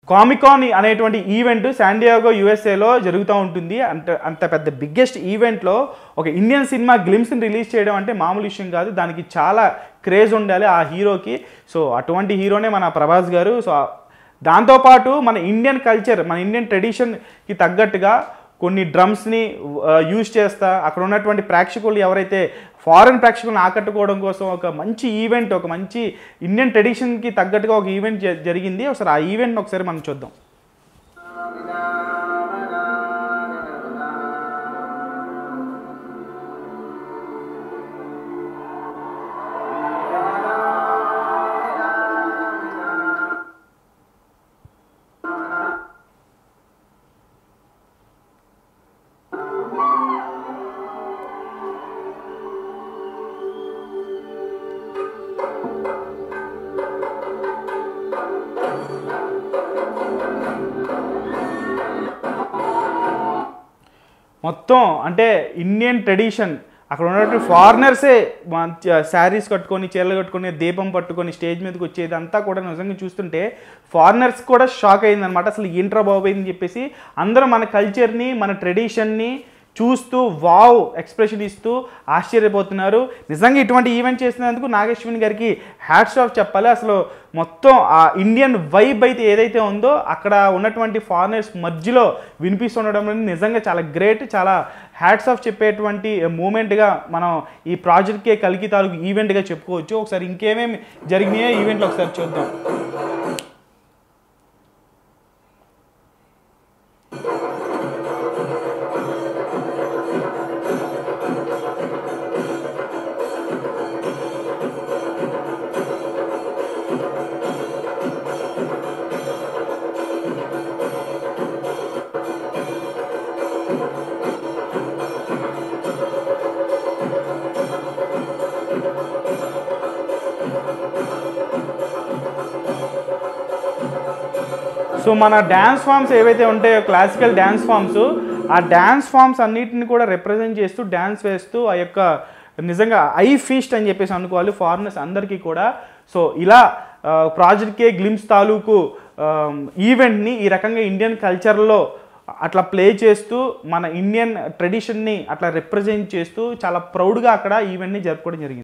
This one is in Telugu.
కామికాన్ అనేటువంటి ఈవెంట్ శాండియాగో యుఎస్ఏలో జరుగుతూ ఉంటుంది అంత అంత పెద్ద బిగ్గెస్ట్ ఈవెంట్లో ఒక ఇండియన్ సినిమా గ్లిమ్స్ని రిలీజ్ చేయడం అంటే మామూలు విషయం కాదు దానికి చాలా క్రేజ్ ఉండాలి ఆ హీరోకి సో అటువంటి హీరోనే మన ప్రభాస్ గారు సో దాంతోపాటు మన ఇండియన్ కల్చర్ మన ఇండియన్ ట్రెడిషన్కి తగ్గట్టుగా కొన్ని డ్రమ్స్ని యూజ్ చేస్తా అక్కడ ఉన్నటువంటి ప్రేక్షకులు ఎవరైతే ఫారెన్ ప్రేక్షకులను ఆకట్టుకోవడం కోసం ఒక మంచి ఈవెంట్ ఒక మంచి ఇండియన్ ట్రెడిషన్కి తగ్గట్టుగా ఒక ఈవెంట్ జ- జరిగింది ఒకసారి ఆ ఈవెంట్ ఒకసారి మనం చూద్దాం మొత్తం అంటే ఇండియన్ ట్రెడిషన్ అక్కడ ఉన్నటువంటి ఫారినర్సే శారీస్ కట్టుకొని చీరలు కట్టుకొని దీపం పట్టుకొని స్టేజ్ మీదకి వచ్చేది అంతా కూడా నిజంగా చూస్తుంటే ఫారినర్స్ కూడా షాక్ అయిందనమాట అసలు ఏంట్రా బాబు అని చెప్పేసి అందరూ మన కల్చర్ని మన ట్రెడిషన్ని చూస్తూ వావ్ ఎక్స్ప్రెషన్ ఇస్తూ ఆశ్చర్యపోతున్నారు నిజంగా ఇటువంటి ఈవెంట్ చేసినందుకు నాగేశ్వరి గారికి హ్యాట్స్ ఆఫ్ చెప్పాలి అసలు మొత్తం ఆ ఇండియన్ వైబ్ అయితే ఏదైతే ఉందో అక్కడ ఉన్నటువంటి ఫారినర్స్ మధ్యలో వినిపిస్తుండడం అనేది నిజంగా చాలా గ్రేట్ చాలా హ్యాట్స్ ఆఫ్ చెప్పేటువంటి మూమెంట్గా మనం ఈ ప్రాజెక్ట్కే కలికి తాలూకు ఈవెంట్గా చెప్పుకోవచ్చు ఒకసారి ఇంకేమేమి జరిగినాయో ఈవెంట్లో ఒకసారి చూద్దాం సో మన డ్యాన్స్ ఫామ్స్ ఏవైతే ఉంటాయో క్లాసికల్ డ్యాన్స్ ఫామ్స్ ఆ డ్యాన్స్ ఫామ్స్ అన్నిటిని కూడా రిప్రజెంట్ చేస్తూ డ్యాన్స్ వేస్తూ ఆ యొక్క నిజంగా ఐ ఫీస్ట్ అని చెప్పేసి అనుకోవాలి ఫారినర్స్ అందరికీ కూడా సో ఇలా ప్రాజెక్ట్కే గ్లిమ్స్ తాలూకు ఈవెంట్ని ఈ రకంగా ఇండియన్ కల్చర్లో అట్లా ప్లే చేస్తూ మన ఇండియన్ ట్రెడిషన్ని అట్లా రిప్రజెంట్ చేస్తూ చాలా ప్రౌడ్గా అక్కడ ఈవెంట్ని జరుపుకోవడం జరిగింది